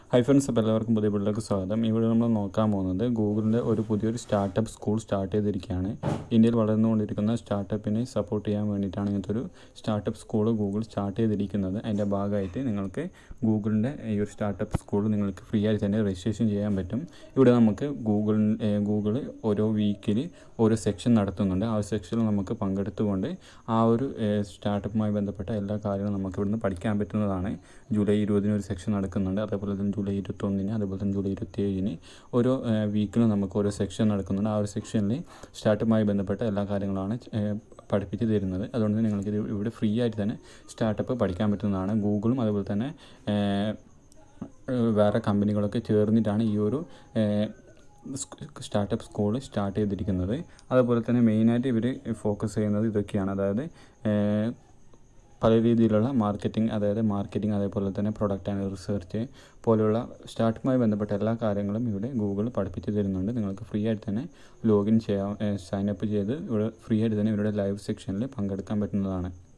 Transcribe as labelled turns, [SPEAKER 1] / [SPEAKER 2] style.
[SPEAKER 1] hi friends അപ്പോൾ എല്ലാവർക്കും പുതിയ വീട്ടിലേക്ക് സ്വാഗതം ഇവിടെ നമ്മൾ നോക്കാൻ പോകുന്നത് ഗൂഗിളിൻ്റെ ഒരു പുതിയൊരു സ്റ്റാർട്ടപ്പ് സ്കൂൾ സ്റ്റാർട്ട് ചെയ്തിരിക്കുകയാണ് ഇന്ത്യയിൽ വളർന്നുകൊണ്ടിരിക്കുന്ന സ്റ്റാർട്ടപ്പിനെ സപ്പോർട്ട് ചെയ്യാൻ വേണ്ടിയിട്ടാണ് ഇങ്ങനത്തെ ഒരു സ്റ്റാർട്ടപ്പ് സ്കൂൾ ഗൂഗിൾ സ്റ്റാർട്ട് ചെയ്തിരിക്കുന്നത് അതിൻ്റെ ഭാഗമായിട്ട് നിങ്ങൾക്ക് ഗൂഗിളിൻ്റെ ഈ ഒരു സ്റ്റാർട്ടപ്പ് സ്കൂൾ നിങ്ങൾക്ക് ഫ്രീ ആയിട്ട് തന്നെ രജിസ്ട്രേഷൻ ചെയ്യാൻ പറ്റും ഇവിടെ നമുക്ക് ഗൂഗിൾ ഗൂഗിൾ ഓരോ വീക്കിൽ ഓരോ സെക്ഷൻ നടത്തുന്നുണ്ട് ആ സെക്ഷനിൽ നമുക്ക് പങ്കെടുത്തുകൊണ്ട് ആ ഒരു സ്റ്റാർട്ടപ്പുമായി ബന്ധപ്പെട്ട എല്ലാ കാര്യങ്ങളും നമുക്ക് ഇവിടുന്ന് പഠിക്കാൻ പറ്റുന്നതാണ് ജൂലൈ ഇരുപതിന് ഒരു സെക്ഷൻ നടക്കുന്നുണ്ട് അതേപോലെ തന്നെ ജൂലൈ ഇരുപത്തൊന്നിന് അതുപോലെ തന്നെ ജൂലൈ ഇരുപത്തിയേഴിന് ഓരോ വീക്കിലും നമുക്ക് ഓരോ സെക്ഷൻ നടക്കുന്നുണ്ട് ആ ഒരു സെക്ഷനിൽ സ്റ്റാർട്ടപ്പുമായി ബന്ധപ്പെട്ട എല്ലാ കാര്യങ്ങളാണ് ഏഹ്, പഠിപ്പിച്ച് തരുന്നത് അതുകൊണ്ട് തന്നെ നിങ്ങൾക്ക് ഇത് ഇവിടെ ഫ്രീ ആയിട്ട് തന്നെ സ്റ്റാർട്ടപ്പ് പഠിക്കാൻ പറ്റുന്നതാണ് ഗൂഗിളും അതുപോലെ തന്നെ ഏഹ്, ഏഹ്, വേറെ കമ്പനികളൊക്കെ ചേർന്നിട്ടാണ് ഈ ഒരു ഏഹ്, സ്- സ്റ്റാർട്ടപ്പ് സ്കൂൾ സ്റ്റാർട്ട് ചെയ്തിരിക്കുന്നത് അതുപോലെ തന്നെ മെയിനായിട്ട് ഇവർ ഫോക്കസ് ചെയ്യുന്നത് ഇതൊക്കെയാണ് അതായത് ഏഹ്, പല രീതിയിലുള്ള മാർക്കറ്റിംഗ് അതായത് മാർക്കറ്റിംഗ് അതേപോലെ തന്നെ പ്രൊഡക്റ്റ് ആൻഡ് റിസർച്ച് പോലെയുള്ള സ്റ്റാർട്ടുമായി ബന്ധപ്പെട്ട എല്ലാ കാര്യങ്ങളും ഇവിടെ ഗൂഗിൾ പഠിപ്പിച്ച് തരുന്നുണ്ട് നിങ്ങൾക്ക് ഫ്രീ ആയിട്ട് തന്നെ ലോഗിൻ ചെയ്യാം സൈൻ അപ്പ് ചെയ്ത് ഇവിടെ ഫ്രീ ആയിട്ട് തന്നെ ഇവരുടെ ലൈവ് സെക്ഷനിൽ പങ്കെടുക്കാൻ പറ്റുന്നതാണ്